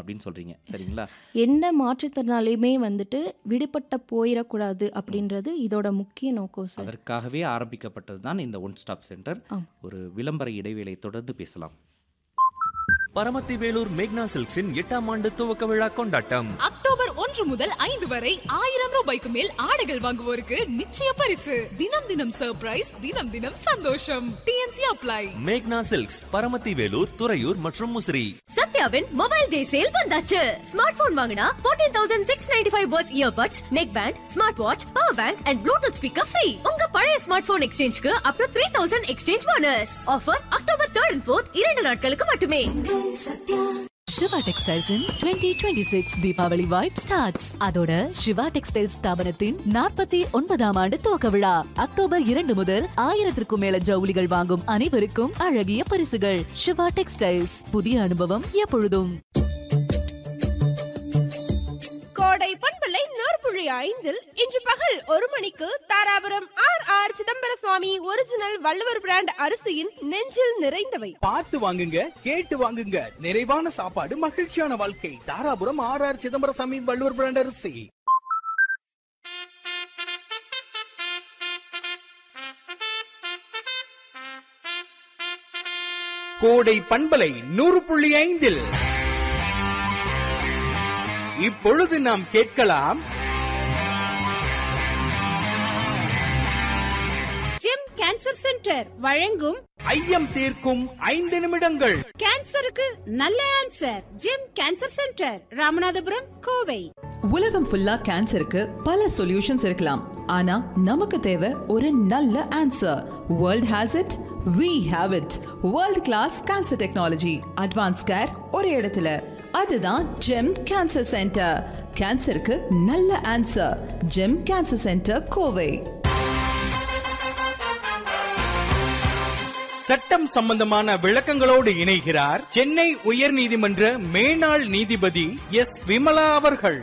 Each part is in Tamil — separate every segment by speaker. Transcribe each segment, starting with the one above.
Speaker 1: அப்படின்னு சொல்றீங்க சரிங்களா
Speaker 2: எந்த மாற்றுத்திறனாளியுமே வந்துட்டு விடுபட்ட போயிடக்கூடாது அப்படின்றது இதோட முக்கிய நோக்கம் சார்
Speaker 1: அதற்காகவே ஆரம்பிக்கப்பட்டது தான் இந்த ஒன் ஸ்டாப் சென்டர்
Speaker 2: ஆம்.
Speaker 1: ஒரு விளம்பர இடைவேளை தொடர்ந்து பேசலாம்
Speaker 3: பரமத்தி வேலூர் மேக்னா சில்க்ஸின் எட்டாம் ஆண்டு துவக்க விழா கொண்டாட்டம்
Speaker 4: அக்டோபர் ஒன்று முதல் ஐந்து வரை ஆயிரம் ரூபாய்க்கு மேல் ஆடைகள் வாங்குவோருக்கு நிச்சய பரிசு தினம் தினம் சர்ப்ரைஸ் தினம் தினம் சந்தோஷம் டிஎன்சி அப்ளை
Speaker 3: மேக்னா சில்க்ஸ் பரமத்தி வேலூர் துறையூர் மற்றும் முசிறி
Speaker 5: சத்யாவின் மொபைல் டே சேல் வந்தாச்சு ஸ்மார்ட் போன் வாங்கினா 14695 தௌசண்ட் சிக்ஸ் நைன்டி ஃபைவ் பர்த் earbuds neck band smart watch power bank and Bluetooth speaker free உங்க பழைய ஸ்மார்ட் போன் எக்ஸ்சேஞ்சுக்கு up to three thousand exchange bonus offer October third and fourth இரண்டு நாட்களுக்கு மட்டுமே
Speaker 6: Siva textiles in twenty twenty six Deepavali vibe starts அதோட சிவா டெக்ஸ்டைல்ஸ் ஸ்தாபனத்தின் நாற்பத்தி ஒன்பதாம் ஆண்டு துவக்க விழா அக்டோபர் இரண்டு முதல் ஆயிரத்திற்கும் மேல ஜவுளிகள் வாங்கும் அனைவருக்கும் அழகிய பரிசுகள் சிவா டெக்ஸ்டைல்ஸ் புதிய அனுபவம் எப்பொழுதும்
Speaker 7: கோடை பண்பலை நூற்புழி ஐந்தில் இன்று பகல் ஒரு மணிக்கு Dharapuram R R Chidambara Swami original Valluvar brand அரிசியின் நெஞ்சில் நிறைந்தவை
Speaker 8: பார்த்து வாங்குங்க கேட்டு வாங்குங்க நிறைவான சாப்பாடு மகிழ்ச்சியான வாழ்க்கை Dharapuram R R Chidambaraswami Valluvar brand அரிசி கோடை பண்பலை நூறு புள்ளி ஐந்தில் இப்பொழுது நாம் கேட்கலாம்
Speaker 7: ஜிம் கேன்சர் சென்டர் வழங்கும்
Speaker 8: ஐயம் தீர்க்கும் ஐந்து நிமிடங்கள்
Speaker 7: கேன்சருக்கு நல்ல answer Gem cancer centre Ramanathapuram Kovai
Speaker 9: உலகம் ஃபுல்லா கேன்சருக்கு பல சொல்யூஷன்ஸ் இருக்கலாம் ஆனா நமக்கு தேவை ஒரு நல்ல answer world has it we have it world class cancer technology advance care ஒரு இடத்துல அதுதான் ஜெம் கேன்சர் சென்டர் கேன்சருக்கு நல்ல answer Gem cancer centre Kovai
Speaker 8: சட்டம் சம்பந்தமான விளக்கங்களோடு இணைகிறார் சென்னை உயர்நீதிமன்ற மேனாள் நீதிபதி எஸ் விமலா அவர்கள்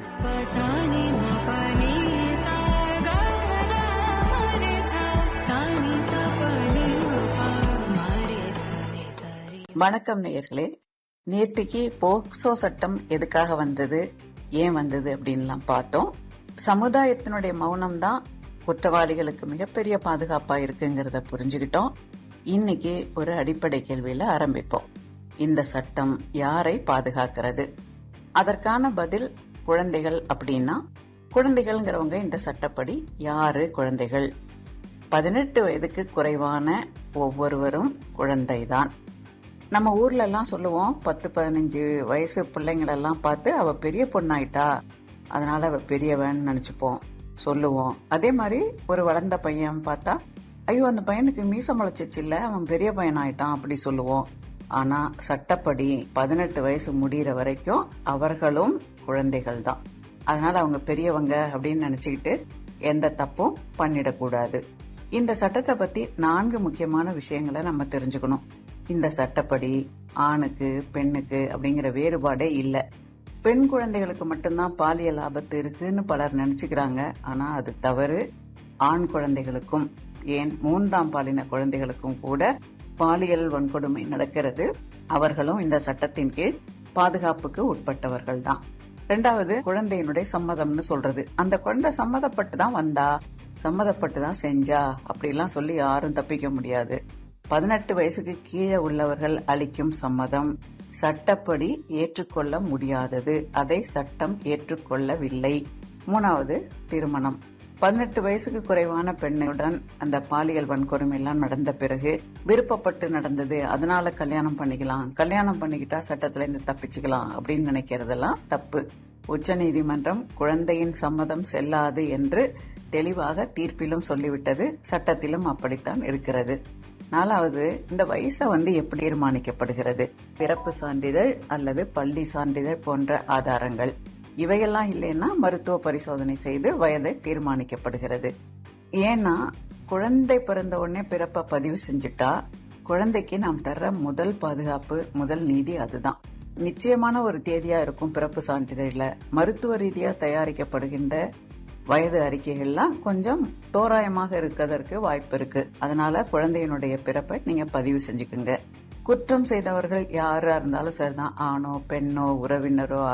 Speaker 10: வணக்கம் நேயர்களே நேத்திக்கு போக்சோ சட்டம் எதுக்காக வந்தது ஏன் வந்தது அப்படின்லாம் பார்த்தோம் சமுதாயத்தினுடைய மௌனம் தான் குற்றவாளிகளுக்கு மிகப்பெரிய பாதுகாப்பா இருக்குங்கிறத புரிஞ்சுக்கிட்டோம் இன்னைக்கு ஒரு அடிப்படை கேள்வியில ஆரம்பிப்போம் இந்த சட்டம் யாரை பாதுகாக்கிறது அதற்கான பதில் குழந்தைகள் அப்படின்னா குழந்தைகள்ங்கிறவங்க இந்த சட்டப்படி யாரு குழந்தைகள் பதினெட்டு வயதுக்கு குறைவான ஒவ்வொருவரும் குழந்தைதான் நம்ம ஊர்ல எல்லாம் சொல்லுவோம் பத்து பதினஞ்சு வயசு பிள்ளைங்களெல்லாம் பார்த்து அவ பெரிய பொண்ணாயிட்டா அதனால அவ பெரியவன் நினைச்சுப்போம் சொல்லுவோம் அதே மாதிரி ஒரு வளர்ந்த பையன் பார்த்தா ஐயோ அந்த பையனுக்கு மீசம் முளைச்சிச்சு இல்ல அவன் பெரிய பையன் ஆயிட்டான் அப்படி சொல்லுவோம் ஆனா சட்டப்படி பதினெட்டு வயசு முடிகிற வரைக்கும் அவர்களும் குழந்தைகள் தான் அதனால அவங்க பெரியவங்க அப்படின்னு நினைச்சுக்கிட்டு எந்த தப்பும் பண்ணிடக்கூடாது இந்த சட்டத்தை பத்தி நான்கு முக்கியமான விஷயங்களை நம்ம தெரிஞ்சுக்கணும் இந்த சட்டப்படி ஆணுக்கு பெண்ணுக்கு அப்படிங்கிற வேறுபாடே இல்ல பெண் குழந்தைகளுக்கு மட்டும்தான் பாலியல் ஆபத்து இருக்குன்னு பலர் நினைச்சுக்கிறாங்க ஆனா அது தவறு ஆண் குழந்தைகளுக்கும் ஏன் மூன்றாம் பாலின குழந்தைகளுக்கும் கூட பாலியல் வன்கொடுமை நடக்கிறது அவர்களும் இந்த சட்டத்தின் கீழ் பாதுகாப்புக்கு உட்பட்டவர்கள் தான் ரெண்டாவது குழந்தையினுடைய சம்மதம்னு சொல்றது அந்த குழந்தை சம்மதப்பட்டு தான் வந்தா சம்மதப்பட்டு தான் செஞ்சா அப்படிலாம் சொல்லி யாரும் தப்பிக்க முடியாது பதினெட்டு வயசுக்கு கீழே உள்ளவர்கள் அளிக்கும் சம்மதம் சட்டப்படி ஏற்றுக்கொள்ள முடியாதது அதை சட்டம் ஏற்றுக்கொள்ளவில்லை மூணாவது திருமணம் பதினெட்டு வயசுக்கு குறைவான பெண்ணுடன் அந்த பாலியல் வன்கொடுமை எல்லாம் நடந்த பிறகு விருப்பப்பட்டு நடந்தது அதனால கல்யாணம் பண்ணிக்கலாம் கல்யாணம் பண்ணிக்கிட்டா சட்டத்துல இருந்து தப்பிச்சுக்கலாம் அப்படின்னு நினைக்கிறதெல்லாம் தப்பு உச்சநீதிமன்றம் குழந்தையின் சம்மதம் செல்லாது என்று தெளிவாக தீர்ப்பிலும் சொல்லிவிட்டது சட்டத்திலும் அப்படித்தான் இருக்கிறது நாலாவது இந்த வயசை வந்து எப்படி தீர்மானிக்கப்படுகிறது பிறப்பு சான்றிதழ் அல்லது பள்ளி சான்றிதழ் போன்ற ஆதாரங்கள் இவையெல்லாம் இல்லைன்னா மருத்துவ பரிசோதனை செய்து வயதை தீர்மானிக்கப்படுகிறது ஏன்னா குழந்தை பிறந்த உடனே பிறப்ப பதிவு செஞ்சுட்டா குழந்தைக்கு நாம் தர்ற முதல் பாதுகாப்பு முதல் நீதி அதுதான் நிச்சயமான ஒரு தேதியா இருக்கும் பிறப்பு சான்றிதழ்ல மருத்துவ ரீதியா தயாரிக்கப்படுகின்ற வயது அறிக்கைகள்லாம் கொஞ்சம் தோராயமாக இருக்கதற்கு வாய்ப்பு இருக்கு அதனால குழந்தையினுடைய பிறப்பை நீங்க பதிவு செஞ்சுக்குங்க குற்றம் செய்தவர்கள் யாரா இருந்தாலும் சரிதான் ஆணோ பெண்ணோ உறவினரோ